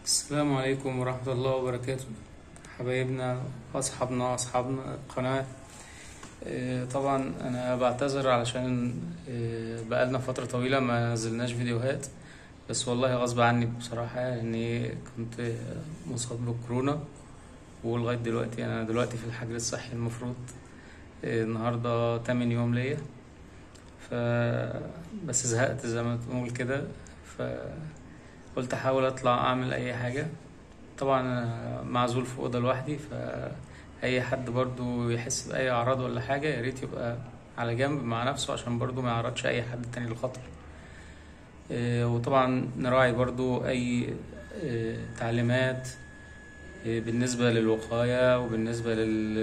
السلام عليكم ورحمة الله وبركاته حبايبنا وأصحابنا أصحابنا القناة آه، طبعا أنا بعتذر علشان آه، بقالنا فترة طويلة ما نزلناش فيديوهات بس والله غصب عني بصراحة يعني كنت آه، مصاب بكورونا ولغاية دلوقتي أنا دلوقتي في الحجر الصحي المفروض آه، النهاردة تامن يوم ليا ف بس زهقت زي ما تقول كده فقلت احاول اطلع اعمل اي حاجه طبعا أنا معزول في اوضه لوحدي فاي حد برضو يحس باي اعراض ولا حاجه يا ريت يبقى على جنب مع نفسه عشان برضو ما يعرضش اي حد تاني للخطر إيه، وطبعا نراعي برضو اي إيه، تعليمات إيه، بالنسبه للوقايه وبالنسبه لل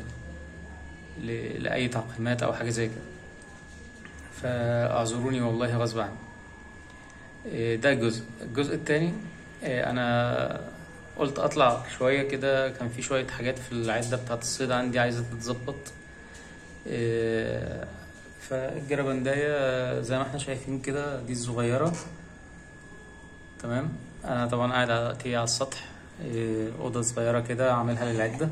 ل- لاي تعقيمات او حاجه زي كده فاعذروني والله غصب عني إيه، ده جزء الجزء التاني إيه، انا قلت اطلع شوية كده كان في شوية حاجات في العدة بتاعة الصيد عندي عايزة تتظبط إيه، فالجربنداية زي ما احنا شايفين كده دي الصغيرة تمام انا طبعا قاعد دلوقتي على السطح إيه، اوضة صغيرة كده عاملها للعدة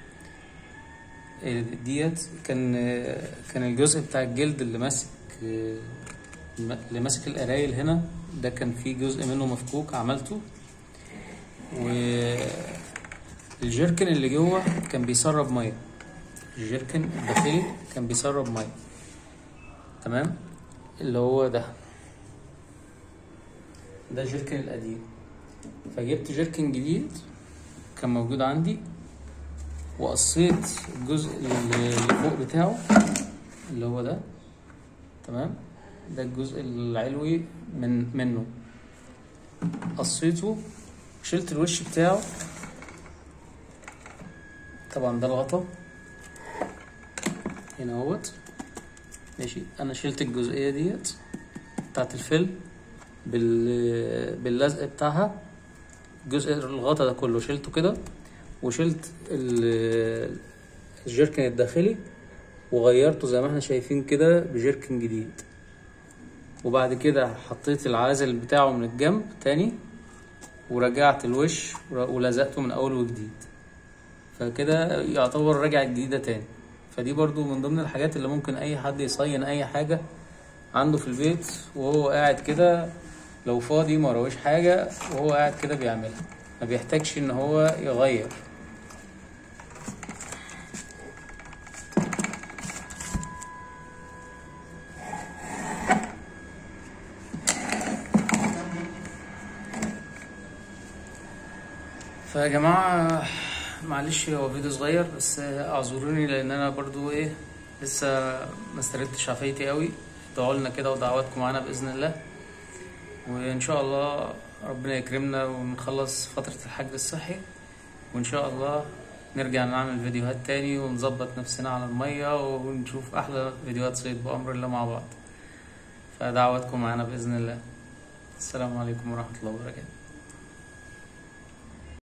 إيه، ديت كان كان الجزء بتاع الجلد اللي ماسك إيه، اللي ماسك القرايل هنا ده كان فيه جزء منه مفكوك عملته والجيركن اللي جوه كان بيسرب ميه الجيركن الداخلي كان بيسرب ميه تمام اللي هو ده ده الجيركن القديم فجبت جيركن جديد كان موجود عندي وقصيت الجزء اللي فوق بتاعه اللي هو ده تمام ده الجزء العلوي من منه قصيته شلت الوش بتاعه طبعا ده الغطا هنا اهوت ماشي انا شلت الجزئيه ديت بتاعت الفيلم بال باللزق بتاعها جزء الغطا ده كله شلته كده وشلت ال- الجيركن الداخلي وغيرته زي ما احنا شايفين كده بجيركن جديد وبعد كده حطيت العازل بتاعه من الجنب تاني ورجعت الوش ور- ولزقته من اول وجديد فكده يعتبر رجع جديدة تاني فدي برضو من ضمن الحاجات اللي ممكن اي حد يصين اي حاجة عنده في البيت وهو قاعد كده لو فاضي ما وراهوش حاجة وهو قاعد كده بيعملها ما بيحتاجش ان هو يغير فيا جماعة معلش هو فيديو صغير بس اعذروني لان انا برضو ايه لسه ما استردتش عافيتي قوي ادعوا لنا كده ودعواتكم معانا باذن الله وان شاء الله ربنا يكرمنا ونخلص فترة الحجر الصحي وان شاء الله نرجع نعمل فيديوهات تاني ونظبط نفسنا على المية ونشوف احلى فيديوهات صيد بامر الله مع بعض فدعواتكم معانا باذن الله السلام عليكم ورحمة الله وبركاته